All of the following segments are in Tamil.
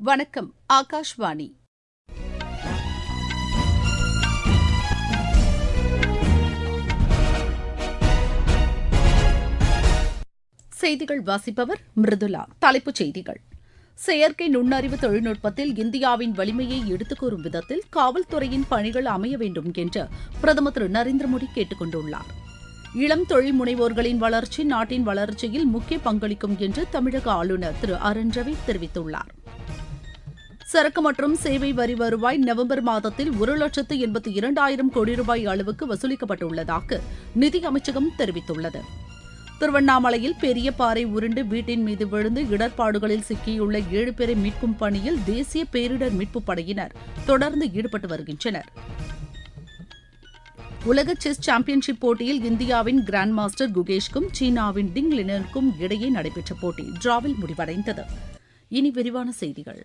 வணக்கம் ஆகாஷ்வாணி செய்திகள் வாசிப்பவர் மிருதுலா தலைப்புச் செய்திகள் செயற்கை நுண்ணறிவு தொழில்நுட்பத்தில் இந்தியாவின் வலிமையை எடுத்துக் கூறும் விதத்தில் காவல்துறையின் பணிகள் அமைய வேண்டும் என்று பிரதமர் திரு நரேந்திர மோடி கேட்டுக் கொண்டுள்ளார் இளம் தொழில் முனைவோர்களின் வளர்ச்சி நாட்டின் வளர்ச்சியில் முக்கிய பங்களிக்கும் என்று தமிழக ஆளுநர் திரு அருண் ரவி தெரிவித்துள்ளார் சரக்கு மற்றும் சேவை வரி வருவாய் நவம்பர் மாதத்தில் ஒரு லட்சத்து எண்பத்தி இரண்டாயிரம் கோடி ரூபாய் அளவுக்கு வசூலிக்கப்பட்டுள்ளதாக நிதி அமைச்சகம் தெரிவித்துள்ளது திருவண்ணாமலையில் பெரிய பாறை உருண்டு வீட்டின் மீது விழுந்து இடர்பாடுகளில் சிக்கியுள்ள ஏழு பேரை மீட்கும் பணியில் தேசிய பேரிடர் மீட்புப் படையினர் தொடர்ந்து ஈடுபட்டு வருகின்றனர் உலக செஸ் சாம்பியன்ஷிப் போட்டியில் இந்தியாவின் கிராண்ட் மாஸ்டர் குகேஷ்கும் சீனாவின் டிங் லினனுக்கும் இடையே நடைபெற்ற போட்டி டிராவில் முடிவடைந்தது இனி விரிவான செய்திகள்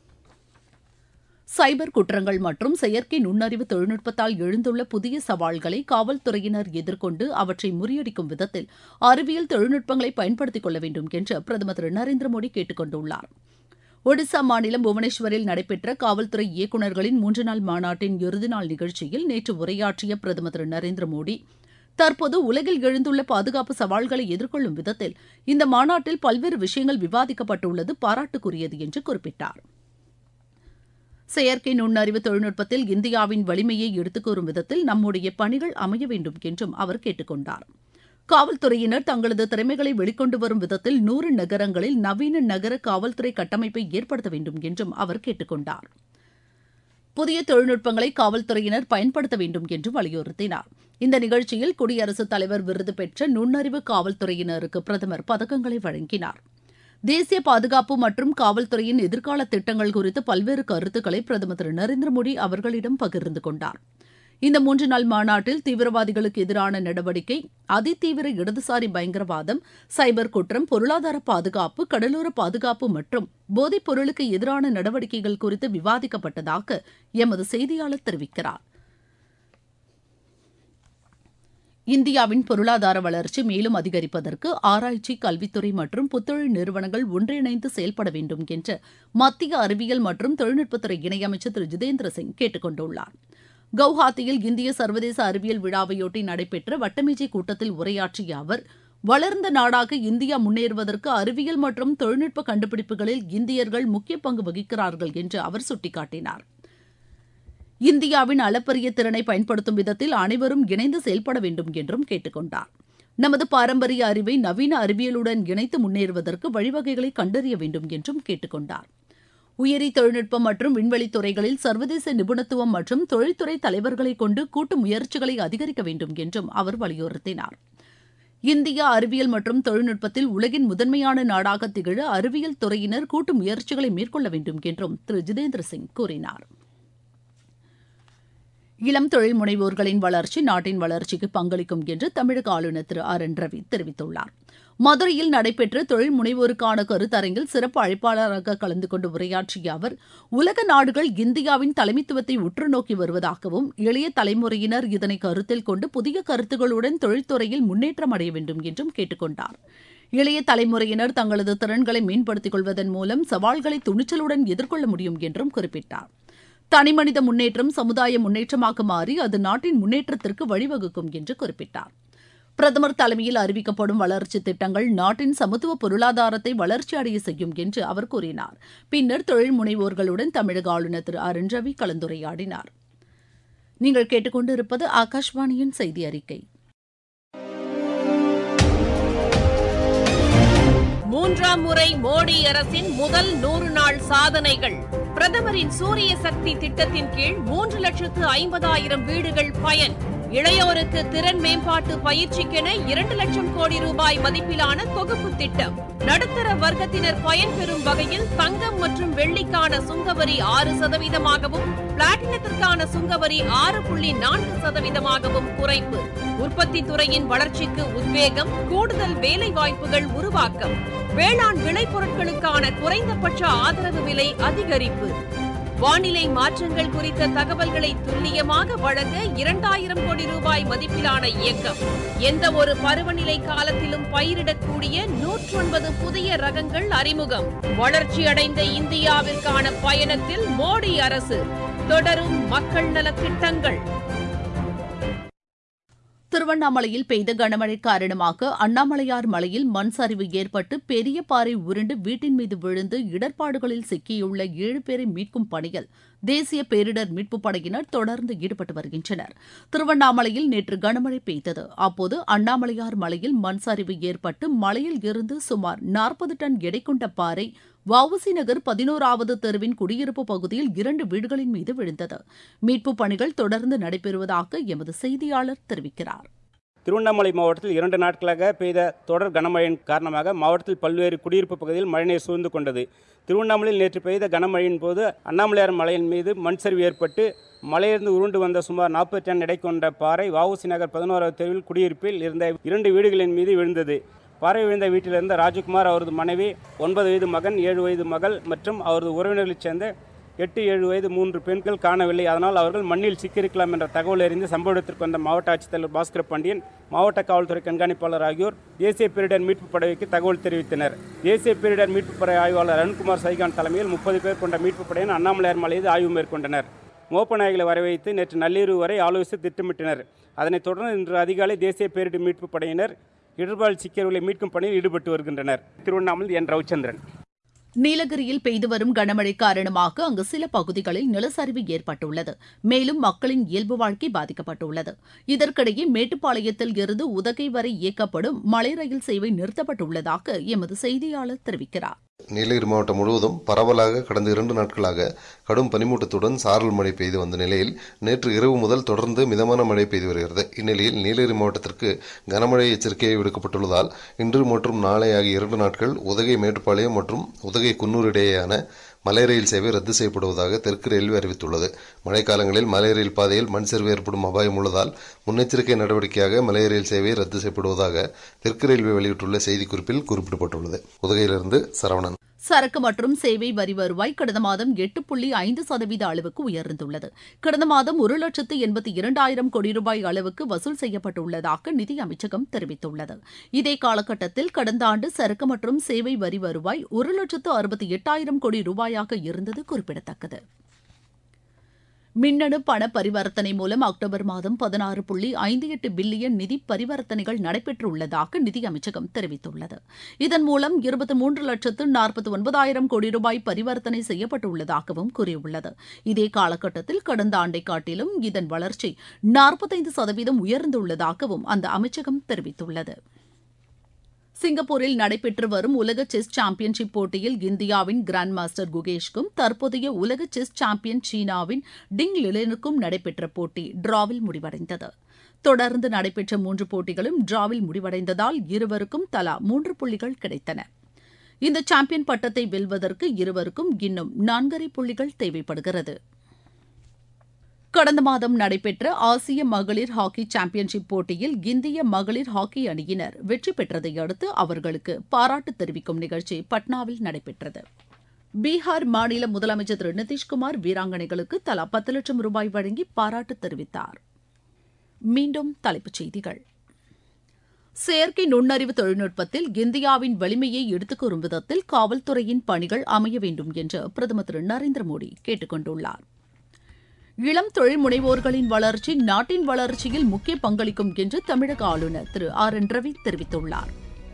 சைபர் குற்றங்கள் மற்றும் செயற்கை நுண்ணறிவு தொழில்நுட்பத்தால் எழுந்துள்ள புதிய சவால்களை காவல்துறையினர் எதிர்கொண்டு அவற்றை முறியடிக்கும் விதத்தில் அறிவியல் தொழில்நுட்பங்களை பயன்படுத்திக் கொள்ள வேண்டும் என்று பிரதமர் திரு நரேந்திர மோடி கேட்டுக் கொண்டுள்ளார் ஒடிசா மாநிலம் புவனேஸ்வரில் நடைபெற்ற காவல்துறை இயக்குநர்களின் மூன்று நாள் மாநாட்டின் இறுதி நாள் நிகழ்ச்சியில் நேற்று உரையாற்றிய பிரதமர் திரு நரேந்திர மோடி தற்போது உலகில் எழுந்துள்ள பாதுகாப்பு சவால்களை எதிர்கொள்ளும் விதத்தில் இந்த மாநாட்டில் பல்வேறு விஷயங்கள் விவாதிக்கப்பட்டுள்ளது பாராட்டுக்குரியது என்று குறிப்பிட்டார் செயற்கை நுண்ணறிவு தொழில்நுட்பத்தில் இந்தியாவின் வலிமையை எடுத்துக்கூறும் விதத்தில் நம்முடைய பணிகள் அமைய வேண்டும் என்றும் அவர் கேட்டுக் கொண்டார் காவல்துறையினர் தங்களது திறமைகளை வெளிக்கொண்டு வரும் விதத்தில் நூறு நகரங்களில் நவீன நகர காவல்துறை கட்டமைப்பை ஏற்படுத்த வேண்டும் என்றும் அவர் கேட்டுக் கொண்டார் புதிய தொழில்நுட்பங்களை காவல்துறையினர் பயன்படுத்த வேண்டும் என்று வலியுறுத்தினார் இந்த நிகழ்ச்சியில் குடியரசுத் தலைவர் விருது பெற்ற நுண்ணறிவு காவல்துறையினருக்கு பிரதமர் பதக்கங்களை வழங்கினார் தேசிய பாதுகாப்பு மற்றும் காவல்துறையின் எதிர்கால திட்டங்கள் குறித்து பல்வேறு கருத்துக்களை பிரதமர் திரு நரேந்திர மோடி அவர்களிடம் பகிர்ந்து கொண்டார் இந்த மூன்று நாள் மாநாட்டில் தீவிரவாதிகளுக்கு எதிரான நடவடிக்கை அதிதீவிர இடதுசாரி பயங்கரவாதம் சைபர் குற்றம் பொருளாதார பாதுகாப்பு கடலோர பாதுகாப்பு மற்றும் போதைப் பொருளுக்கு எதிரான நடவடிக்கைகள் குறித்து விவாதிக்கப்பட்டதாக எமது செய்தியாளர் தெரிவிக்கிறார் இந்தியாவின் பொருளாதார வளர்ச்சி மேலும் அதிகரிப்பதற்கு ஆராய்ச்சி கல்வித்துறை மற்றும் புத்தொழில் நிறுவனங்கள் ஒன்றிணைந்து செயல்பட வேண்டும் என்று மத்திய அறிவியல் மற்றும் தொழில்நுட்பத்துறை இணையமைச்சர் திரு ஜிதேந்திர சிங் கேட்டுக் கொண்டுள்ளார் கவுஹாத்தியில் இந்திய சர்வதேச அறிவியல் விழாவையொட்டி நடைபெற்ற வட்டமேஜை கூட்டத்தில் உரையாற்றிய அவர் வளர்ந்த நாடாக இந்தியா முன்னேறுவதற்கு அறிவியல் மற்றும் தொழில்நுட்ப கண்டுபிடிப்புகளில் இந்தியர்கள் முக்கிய பங்கு வகிக்கிறார்கள் என்று அவர் சுட்டிக்காட்டினார் இந்தியாவின் அளப்பரிய திறனை பயன்படுத்தும் விதத்தில் அனைவரும் இணைந்து செயல்பட வேண்டும் என்றும் கேட்டுக் கொண்டார் நமது பாரம்பரிய அறிவை நவீன அறிவியலுடன் இணைத்து முன்னேறுவதற்கு வழிவகைகளை கண்டறிய வேண்டும் என்றும் கேட்டுக் கொண்டார் உயிரி தொழில்நுட்பம் மற்றும் விண்வெளி துறைகளில் சர்வதேச நிபுணத்துவம் மற்றும் தொழில்துறை தலைவர்களை கொண்டு கூட்டு முயற்சிகளை அதிகரிக்க வேண்டும் என்றும் அவர் வலியுறுத்தினார் இந்தியா அறிவியல் மற்றும் தொழில்நுட்பத்தில் உலகின் முதன்மையான நாடாக திகழ அறிவியல் துறையினர் கூட்டு முயற்சிகளை மேற்கொள்ள வேண்டும் என்றும் திரு ஜிதேந்திர சிங் கூறினார் இளம் தொழில் முனைவோர்களின் வளர்ச்சி நாட்டின் வளர்ச்சிக்கு பங்களிக்கும் என்று தமிழக ஆளுநர் திரு ஆர் என் ரவி தெரிவித்துள்ளார் மதுரையில் நடைபெற்ற தொழில் முனைவோருக்கான கருத்தரங்கில் சிறப்பு அழைப்பாளராக கலந்து கொண்டு உரையாற்றிய அவர் உலக நாடுகள் இந்தியாவின் தலைமைத்துவத்தை உற்று நோக்கி வருவதாகவும் இளைய தலைமுறையினர் இதனை கருத்தில் கொண்டு புதிய கருத்துகளுடன் தொழில்துறையில் முன்னேற்றம் அடைய வேண்டும் என்றும் கேட்டுக் கொண்டார் இளைய தலைமுறையினர் தங்களது திறன்களை மேம்படுத்திக் கொள்வதன் மூலம் சவால்களை துணிச்சலுடன் எதிர்கொள்ள முடியும் என்றும் குறிப்பிட்டார் தனிமனித முன்னேற்றம் சமுதாய முன்னேற்றமாக மாறி அது நாட்டின் முன்னேற்றத்திற்கு வழிவகுக்கும் என்று குறிப்பிட்டார் பிரதமர் தலைமையில் அறிவிக்கப்படும் வளர்ச்சி திட்டங்கள் நாட்டின் சமத்துவ பொருளாதாரத்தை வளர்ச்சி அடைய செய்யும் என்று அவர் கூறினார் பின்னர் தொழில் முனைவோர்களுடன் தமிழக ஆளுநர் திரு அருண் ரவி கலந்துரையாடினார் நீங்கள் கேட்டுக்கொண்டிருப்பது ஆகாஷ்வாணியின் செய்தி அறிக்கை மூன்றாம் முறை மோடி அரசின் முதல் நூறு நாள் சாதனைகள் பிரதமரின் சூரிய சக்தி திட்டத்தின் கீழ் மூன்று லட்சத்து ஐம்பதாயிரம் வீடுகள் பயன் இளையோருக்கு திறன் மேம்பாட்டு பயிற்சிக்கென இரண்டு லட்சம் கோடி ரூபாய் மதிப்பிலான தொகுப்பு திட்டம் நடுத்தர வர்க்கத்தினர் பயன்பெறும் வகையில் தங்கம் மற்றும் வெள்ளிக்கான சுங்கவரி ஆறு சதவீதமாகவும் பிளாட்டினத்திற்கான சுங்கவரி ஆறு புள்ளி நான்கு சதவீதமாகவும் குறைப்பு உற்பத்தி துறையின் வளர்ச்சிக்கு உத்வேகம் கூடுதல் வேலை வாய்ப்புகள் உருவாக்கம் வேளாண் விளைபொருட்களுக்கான குறைந்தபட்ச ஆதரவு விலை அதிகரிப்பு வானிலை மாற்றங்கள் குறித்த தகவல்களை துல்லியமாக வழங்க இரண்டாயிரம் கோடி ரூபாய் மதிப்பிலான இயக்கம் எந்த ஒரு பருவநிலை காலத்திலும் பயிரிடக்கூடிய நூற்றொன்பது புதிய ரகங்கள் அறிமுகம் வளர்ச்சியடைந்த இந்தியாவிற்கான பயணத்தில் மோடி அரசு தொடரும் மக்கள் நலத் திட்டங்கள் திருவண்ணாமலையில் பெய்த கனமழை காரணமாக அண்ணாமலையார் மலையில் மண் சரிவு ஏற்பட்டு பெரிய பாறை உருண்டு வீட்டின் மீது விழுந்து இடர்பாடுகளில் சிக்கியுள்ள ஏழு பேரை மீட்கும் பணியில் தேசிய பேரிடர் மீட்புப் படையினர் தொடர்ந்து ஈடுபட்டு வருகின்றனர் திருவண்ணாமலையில் நேற்று கனமழை பெய்தது அப்போது அண்ணாமலையார் மலையில் மண் சரிவு ஏற்பட்டு மலையில் இருந்து சுமார் நாற்பது டன் எடை கொண்ட பாறை வவுசி நகர் பதினோராவது தெருவின் குடியிருப்பு பகுதியில் இரண்டு வீடுகளின் மீது விழுந்தது மீட்புப் பணிகள் தொடர்ந்து நடைபெறுவதாக எமது செய்தியாளர் தெரிவிக்கிறார் திருவண்ணாமலை மாவட்டத்தில் இரண்டு நாட்களாக பெய்த தொடர் கனமழையின் காரணமாக மாவட்டத்தில் பல்வேறு குடியிருப்பு பகுதியில் மழைநீர் சூழ்ந்து கொண்டது திருவண்ணாமலையில் நேற்று பெய்த கனமழையின் போது அண்ணாமலையார் மலையின் மீது மண் சரிவு ஏற்பட்டு மலையிலிருந்து உருண்டு வந்த சுமார் நாற்பது டன் எடை கொண்ட பாறை வவுசி நகர் பதினோராவது தெருவில் குடியிருப்பில் இருந்த இரண்டு வீடுகளின் மீது விழுந்தது பாறை விழுந்த வீட்டிலிருந்த ராஜகுமார் அவரது மனைவி ஒன்பது வயது மகன் ஏழு வயது மகள் மற்றும் அவரது உறவினர்களைச் சேர்ந்த எட்டு ஏழு வயது மூன்று பெண்கள் காணவில்லை அதனால் அவர்கள் மண்ணில் சிக்கியிருக்கலாம் என்ற தகவல் அறிந்து சம்பவ இடத்திற்கு வந்த மாவட்ட ஆட்சித்தலைவர் பாஸ்கர பாண்டியன் மாவட்ட காவல்துறை கண்காணிப்பாளர் ஆகியோர் தேசிய பேரிடர் மீட்பு படைக்கு தகவல் தெரிவித்தனர் தேசிய பேரிடர் மீட்பு படை ஆய்வாளர் அருண்குமார் சைகான் தலைமையில் முப்பது பேர் கொண்ட மீட்பு படையினர் அண்ணாமலையார் மலையில் ஆய்வு மேற்கொண்டனர் மோப்ப நாய்களை வரவைத்து நேற்று நள்ளிரவு வரை ஆலோசித்து திட்டமிட்டனர் அதனைத் தொடர்ந்து இன்று அதிகாலை தேசிய பேரிடர் மீட்பு படையினர் இடர்பால் சிக்கியவர்களை மீட்கும் பணியில் ஈடுபட்டு வருகின்றனர் திருவண்ணாமலை என் ரவிச்சந்திரன் நீலகிரியில் பெய்து வரும் கனமழை காரணமாக அங்கு சில பகுதிகளில் நிலச்சரிவு ஏற்பட்டுள்ளது மேலும் மக்களின் இயல்பு வாழ்க்கை பாதிக்கப்பட்டுள்ளது இதற்கிடையே மேட்டுப்பாளையத்தில் இருந்து உதகை வரை இயக்கப்படும் மலை ரயில் சேவை நிறுத்தப்பட்டுள்ளதாக எமது செய்தியாளர் தெரிவிக்கிறார் நீலகிரி மாவட்டம் முழுவதும் பரவலாக கடந்த இரண்டு நாட்களாக கடும் பனிமூட்டத்துடன் சாரல் மழை பெய்து வந்த நிலையில் நேற்று இரவு முதல் தொடர்ந்து மிதமான மழை பெய்து வருகிறது இந்நிலையில் நீலகிரி மாவட்டத்திற்கு கனமழை எச்சரிக்கை விடுக்கப்பட்டுள்ளதால் இன்று மற்றும் நாளை ஆகிய இரண்டு நாட்கள் உதகை மேட்டுப்பாளையம் மற்றும் உதகை குன்னூர் இடையேயான மலை ரயில் சேவை ரத்து செய்யப்படுவதாக தெற்கு ரயில்வே அறிவித்துள்ளது மழைக்காலங்களில் மலை ரயில் பாதையில் மண் சரிவு ஏற்படும் அபாயம் உள்ளதால் முன்னெச்சரிக்கை நடவடிக்கையாக மலை ரயில் சேவை ரத்து செய்யப்படுவதாக தெற்கு ரயில்வே வெளியிட்டுள்ள செய்திக்குறிப்பில் குறிப்பிடப்பட்டுள்ளது உதகையிலிருந்து சரவணன் சரக்கு மற்றும் சேவை வரி வருவாய் கடந்த மாதம் எட்டு புள்ளி ஐந்து சதவீத அளவுக்கு உயர்ந்துள்ளது கடந்த மாதம் ஒரு லட்சத்து எண்பத்தி இரண்டாயிரம் கோடி ரூபாய் அளவுக்கு வசூல் செய்யப்பட்டுள்ளதாக நிதி அமைச்சகம் தெரிவித்துள்ளது இதே காலகட்டத்தில் கடந்த ஆண்டு சரக்கு மற்றும் சேவை வரி வருவாய் ஒரு லட்சத்து அறுபத்தி எட்டாயிரம் கோடி ரூபாயாக இருந்தது குறிப்பிடத்தக்கது மின்னணு பண பரிவர்த்தனை மூலம் அக்டோபர் மாதம் பதினாறு புள்ளி ஐந்து எட்டு பில்லியன் நிதி பரிவர்த்தனைகள் நடைபெற்றுள்ளதாக நிதி அமைச்சகம் தெரிவித்துள்ளது இதன் மூலம் இருபத்தி மூன்று லட்சத்து நாற்பத்தி ஒன்பதாயிரம் கோடி ரூபாய் பரிவர்த்தனை செய்யப்பட்டுள்ளதாகவும் கூறியுள்ளது இதே காலகட்டத்தில் கடந்த ஆண்டை காட்டிலும் இதன் வளர்ச்சி நாற்பத்தைந்து சதவீதம் உயர்ந்துள்ளதாகவும் அந்த அமைச்சகம் தெரிவித்துள்ளது சிங்கப்பூரில் நடைபெற்று வரும் உலக செஸ் சாம்பியன்ஷிப் போட்டியில் இந்தியாவின் கிராண்ட் மாஸ்டர் குகேஷ்கும் தற்போதைய உலக செஸ் சாம்பியன் சீனாவின் டிங் லிலனுக்கும் நடைபெற்ற போட்டி டிராவில் முடிவடைந்தது தொடர்ந்து நடைபெற்ற மூன்று போட்டிகளும் டிராவில் முடிவடைந்ததால் இருவருக்கும் தலா மூன்று புள்ளிகள் கிடைத்தன இந்த சாம்பியன் பட்டத்தை வெல்வதற்கு இருவருக்கும் இன்னும் நான்கரை புள்ளிகள் தேவைப்படுகிறது கடந்த மாதம் நடைபெற்ற ஆசிய மகளிர் ஹாக்கி சாம்பியன்ஷிப் போட்டியில் இந்திய மகளிர் ஹாக்கி அணியினர் வெற்றி பெற்றதை அடுத்து அவர்களுக்கு பாராட்டு தெரிவிக்கும் நிகழ்ச்சி பட்னாவில் நடைபெற்றது பீகார் மாநில முதலமைச்சர் திரு நிதிஷ்குமார் வீராங்கனைகளுக்கு தலா பத்து லட்சம் ரூபாய் வழங்கி பாராட்டு தெரிவித்தார் மீண்டும் தலைப்புச் செய்திகள் செயற்கை நுண்ணறிவு தொழில்நுட்பத்தில் இந்தியாவின் வலிமையை எடுத்துக் கூறும் விதத்தில் காவல்துறையின் பணிகள் அமைய வேண்டும் என்று பிரதமர் திரு நரேந்திர மோடி கேட்டுக் கொண்டுள்ளார் இளம் தொழில் முனைவோர்களின் வளர்ச்சி நாட்டின் வளர்ச்சியில் முக்கிய பங்களிக்கும் என்று தமிழக ஆளுநர் திரு ஆர் என் ரவி தெரிவித்துள்ளார்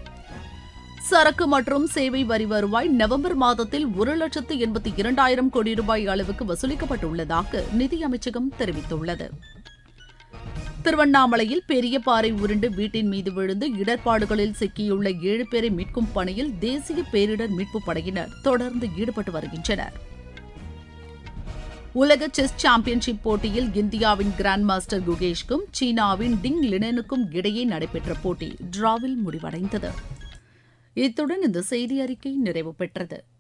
சரக்கு மற்றும் சேவை வரி வருவாய் நவம்பர் மாதத்தில் ஒரு லட்சத்து எண்பத்தி இரண்டாயிரம் கோடி ரூபாய் அளவுக்கு வசூலிக்கப்பட்டுள்ளதாக நிதி அமைச்சகம் தெரிவித்துள்ளது திருவண்ணாமலையில் பெரிய பாறை உருண்டு வீட்டின் மீது விழுந்து இடர்பாடுகளில் சிக்கியுள்ள ஏழு பேரை மீட்கும் பணியில் தேசிய பேரிடர் மீட்புப் படையினர் தொடர்ந்து ஈடுபட்டு வருகின்றனர் உலக செஸ் சாம்பியன்ஷிப் போட்டியில் இந்தியாவின் கிராண்ட் மாஸ்டர் குகேஷ்கும் சீனாவின் டிங் லினனுக்கும் இடையே நடைபெற்ற போட்டி டிராவில் முடிவடைந்தது இத்துடன் இந்த செய்தி அறிக்கை நிறைவு பெற்றது